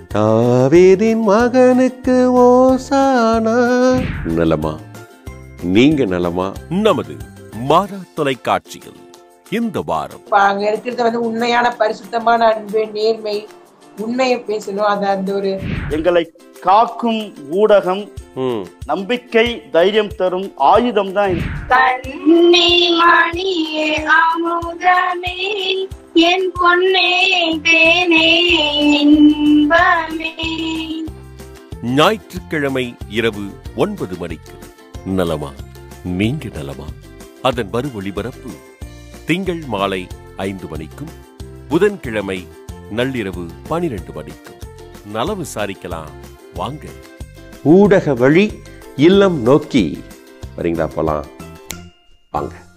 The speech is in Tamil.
தாவீதின் மகனுக்கு ஓசானா நலமா நீங்க நலமா நமது மாதா தொலைக்காட்சியில் இந்த வாரம் இப்ப அங்க இருக்கிறது வந்து உண்மையான பரிசுத்தமான அன்பு நேர்மை உண்மையை பேசணும் அது அந்த ஒரு எங்களை காக்கும் ஊடகம் ம் நம்பிக்கை தைரியம் தரும் ஆயுதம் தான் கண்ணே மணியே அமுதமே என் பொன்னே தேனே இன்பமே ஞாயிற்றுக்கிழமை இரவு ஒன்பது மணிக்கு நலமா நீங்க நலமா அதன் மறு ஒளிபரப்பு திங்கள் மாலை ஐந்து மணிக்கும் புதன்கிழமை நள்ளிரவு பனிரெண்டு மணிக்கும் நலம் விசாரிக்கலாம் வாங்க ஊடக வழி இல்லம் நோக்கி வரீங்களா போலாம் வாங்க